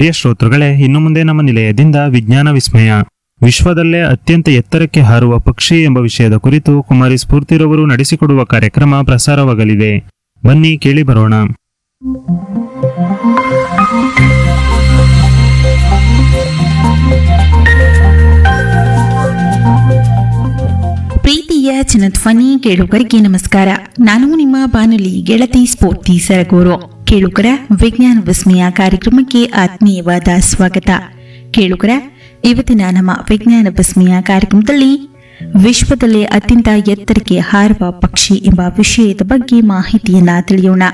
ಪ್ರಿಯ ಶ್ರೋತೃಗಳೇ ಇನ್ನು ಮುಂದೆ ನಮ್ಮ ನಿಲಯದಿಂದ ವಿಜ್ಞಾನ ವಿಸ್ಮಯ ವಿಶ್ವದಲ್ಲೇ ಅತ್ಯಂತ ಎತ್ತರಕ್ಕೆ ಹಾರುವ ಪಕ್ಷಿ ಎಂಬ ವಿಷಯದ ಕುರಿತು ಕುಮಾರಿ ಸ್ಫೂರ್ತಿರವರು ನಡೆಸಿಕೊಡುವ ಕಾರ್ಯಕ್ರಮ ಪ್ರಸಾರವಾಗಲಿದೆ ಬನ್ನಿ ಕೇಳಿ ಬರೋಣ ಪ್ರೀತಿಯ ಚಿನ್ನಧ್ವನಿ ಕೇಳುಗರಿಗೆ ನಮಸ್ಕಾರ ನಾನು ನಿಮ್ಮ ಬಾನುಲಿ ಗೆಳತಿ ಸ್ಫೂರ್ತಿ ಸರಗೂರು ಕೇಳುಗರ ವಿಜ್ಞಾನ ವಿಸ್ಮಯ ಕಾರ್ಯಕ್ರಮಕ್ಕೆ ಆತ್ಮೀಯವಾದ ಸ್ವಾಗತ ಕೇಳುಗರ ಇವತ್ತಿನ ನಮ್ಮ ವಿಜ್ಞಾನ ವಿಸ್ಮಯ ಕಾರ್ಯಕ್ರಮದಲ್ಲಿ ವಿಶ್ವದಲ್ಲೇ ಅತ್ಯಂತ ಎತ್ತರಕ್ಕೆ ಹಾರುವ ಪಕ್ಷಿ ಎಂಬ ವಿಷಯದ ಬಗ್ಗೆ ಮಾಹಿತಿಯನ್ನ ತಿಳಿಯೋಣ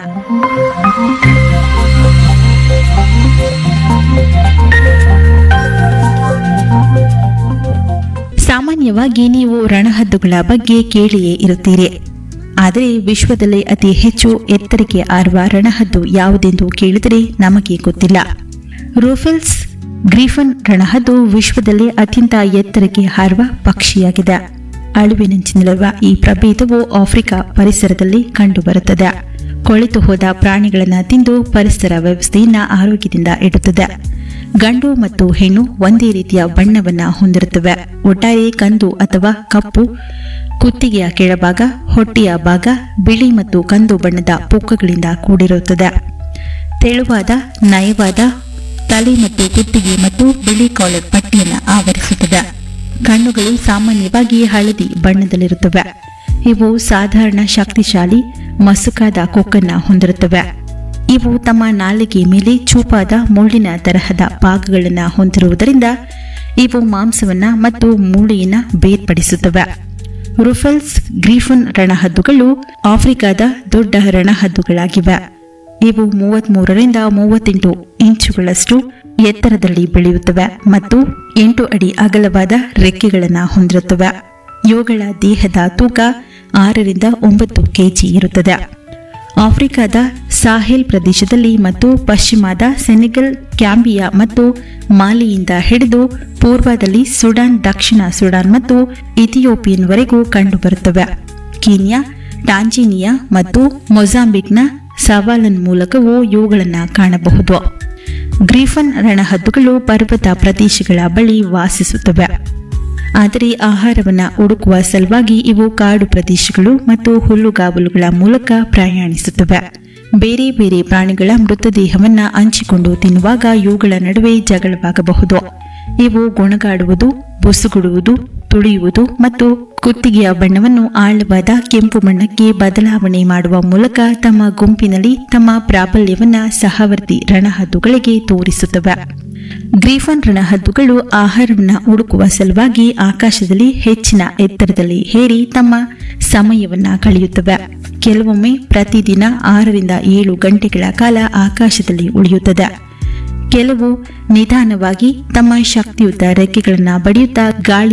ಸಾಮಾನ್ಯವಾಗಿ ನೀವು ರಣಹದ್ದುಗಳ ಬಗ್ಗೆ ಕೇಳಿಯೇ ಇರುತ್ತೀರಿ ಆದರೆ ವಿಶ್ವದಲ್ಲೇ ಅತಿ ಹೆಚ್ಚು ಎತ್ತರಕ್ಕೆ ಆರುವ ರಣಹದ್ದು ಯಾವುದೆಂದು ಕೇಳಿದರೆ ನಮಗೆ ಗೊತ್ತಿಲ್ಲ ರೂಫೆಲ್ಸ್ ಗ್ರೀಫನ್ ರಣಹದ್ದು ವಿಶ್ವದಲ್ಲೇ ಅತ್ಯಂತ ಎತ್ತರಕ್ಕೆ ಹಾರುವ ಪಕ್ಷಿಯಾಗಿದೆ ಅಳಿವಿನಂಚಿನಲ್ಲಿರುವ ಈ ಪ್ರಭೇದವು ಆಫ್ರಿಕಾ ಪರಿಸರದಲ್ಲಿ ಕಂಡುಬರುತ್ತದೆ ಕೊಳೆತು ಹೋದ ಪ್ರಾಣಿಗಳನ್ನು ತಿಂದು ಪರಿಸರ ವ್ಯವಸ್ಥೆಯನ್ನ ಆರೋಗ್ಯದಿಂದ ಇಡುತ್ತದೆ ಗಂಡು ಮತ್ತು ಹೆಣ್ಣು ಒಂದೇ ರೀತಿಯ ಬಣ್ಣವನ್ನ ಹೊಂದಿರುತ್ತವೆ ಒಟ್ಟಾರೆ ಕಂದು ಅಥವಾ ಕಪ್ಪು ಕುತ್ತಿಗೆಯ ಕೆಳಭಾಗ ಹೊಟ್ಟೆಯ ಭಾಗ ಬಿಳಿ ಮತ್ತು ಕಂದು ಬಣ್ಣದ ಪುಕ್ಕಗಳಿಂದ ಕೂಡಿರುತ್ತದೆ ತೆಳುವಾದ ನಯವಾದ ತಲೆ ಮತ್ತು ಕುತ್ತಿಗೆ ಮತ್ತು ಬಿಳಿ ಕಾಲರ್ ಪಟ್ಟಿಯನ್ನು ಆವರಿಸುತ್ತದೆ ಕಣ್ಣುಗಳು ಸಾಮಾನ್ಯವಾಗಿ ಹಳದಿ ಬಣ್ಣದಲ್ಲಿರುತ್ತವೆ ಇವು ಸಾಧಾರಣ ಶಕ್ತಿಶಾಲಿ ಮಸುಕಾದ ಕೊಕ್ಕನ್ನ ಹೊಂದಿರುತ್ತವೆ ಇವು ತಮ್ಮ ನಾಲಿಗೆ ಮೇಲೆ ಚೂಪಾದ ಮುಳ್ಳಿನ ತರಹದ ಭಾಗಗಳನ್ನು ಹೊಂದಿರುವುದರಿಂದ ಇವು ಮಾಂಸವನ್ನ ಮತ್ತು ಮೂಳೆಯನ್ನ ಬೇರ್ಪಡಿಸುತ್ತವೆ ರುಫೆಲ್ಸ್ ಗ್ರೀಫನ್ ರಣಹದ್ದುಗಳು ಆಫ್ರಿಕಾದ ದೊಡ್ಡ ರಣಹದ್ದುಗಳಾಗಿವೆ ಇವು ಮೂವತ್ಮೂರರಿಂದ ಮೂವತ್ತೆಂಟು ಇಂಚುಗಳಷ್ಟು ಎತ್ತರದಲ್ಲಿ ಬೆಳೆಯುತ್ತವೆ ಮತ್ತು ಎಂಟು ಅಡಿ ಅಗಲವಾದ ರೆಕ್ಕೆಗಳನ್ನು ಹೊಂದಿರುತ್ತವೆ ಇವುಗಳ ದೇಹದ ತೂಕ ಆರರಿಂದ ಒಂಬತ್ತು ಕೆಜಿ ಇರುತ್ತದೆ ಆಫ್ರಿಕಾದ ಸಾಹೆಲ್ ಪ್ರದೇಶದಲ್ಲಿ ಮತ್ತು ಪಶ್ಚಿಮದ ಸೆನೆಗಲ್ ಕ್ಯಾಂಬಿಯಾ ಮತ್ತು ಮಾಲಿಯಿಂದ ಹಿಡಿದು ಪೂರ್ವದಲ್ಲಿ ಸುಡಾನ್ ದಕ್ಷಿಣ ಸುಡಾನ್ ಮತ್ತು ಇಥಿಯೋಪಿಯನ್ವರೆಗೂ ಕಂಡುಬರುತ್ತವೆ ಕೀನ್ಯಾ ಟಾಂಜೇನಿಯಾ ಮತ್ತು ಮೊಜಾಂಬಿಕ್ನ ಸವಾಲನ್ ಮೂಲಕವೂ ಇವುಗಳನ್ನು ಕಾಣಬಹುದು ಗ್ರೀಫನ್ ರಣಹದ್ದುಗಳು ಪರ್ವತ ಪ್ರದೇಶಗಳ ಬಳಿ ವಾಸಿಸುತ್ತವೆ ಆದರೆ ಆಹಾರವನ್ನು ಹುಡುಕುವ ಸಲುವಾಗಿ ಇವು ಕಾಡು ಪ್ರದೇಶಗಳು ಮತ್ತು ಹುಲ್ಲುಗಾವಲುಗಳ ಮೂಲಕ ಪ್ರಯಾಣಿಸುತ್ತವೆ ಬೇರೆ ಬೇರೆ ಪ್ರಾಣಿಗಳ ಮೃತದೇಹವನ್ನ ಹಂಚಿಕೊಂಡು ತಿನ್ನುವಾಗ ಇವುಗಳ ನಡುವೆ ಜಗಳವಾಗಬಹುದು ಇವು ಗೊಣಗಾಡುವುದು ಬುಸುಗುಡುವುದು ತುಳಿಯುವುದು ಮತ್ತು ಕುತ್ತಿಗೆಯ ಬಣ್ಣವನ್ನು ಆಳವಾದ ಕೆಂಪು ಬಣ್ಣಕ್ಕೆ ಬದಲಾವಣೆ ಮಾಡುವ ಮೂಲಕ ತಮ್ಮ ಗುಂಪಿನಲ್ಲಿ ತಮ್ಮ ಪ್ರಾಬಲ್ಯವನ್ನ ಸಹವರ್ತಿ ರಣಹದ್ದುಗಳಿಗೆ ತೋರಿಸುತ್ತವೆ ಗ್ರೀಫನ್ ರಣಹದ್ದುಗಳು ಆಹಾರವನ್ನು ಹುಡುಕುವ ಸಲುವಾಗಿ ಆಕಾಶದಲ್ಲಿ ಹೆಚ್ಚಿನ ಎತ್ತರದಲ್ಲಿ ಹೇರಿ ತಮ್ಮ ಸಮಯವನ್ನ ಕಳೆಯುತ್ತವೆ ಕೆಲವೊಮ್ಮೆ ಪ್ರತಿದಿನ ಆರರಿಂದ ಏಳು ಗಂಟೆಗಳ ಕಾಲ ಆಕಾಶದಲ್ಲಿ ಉಳಿಯುತ್ತದೆ ಕೆಲವು ನಿಧಾನವಾಗಿ ತಮ್ಮ ಶಕ್ತಿಯುತ ರೆಕ್ಕೆಗಳನ್ನು ಬಡಿಯುತ್ತಾ ಗಾಳಿ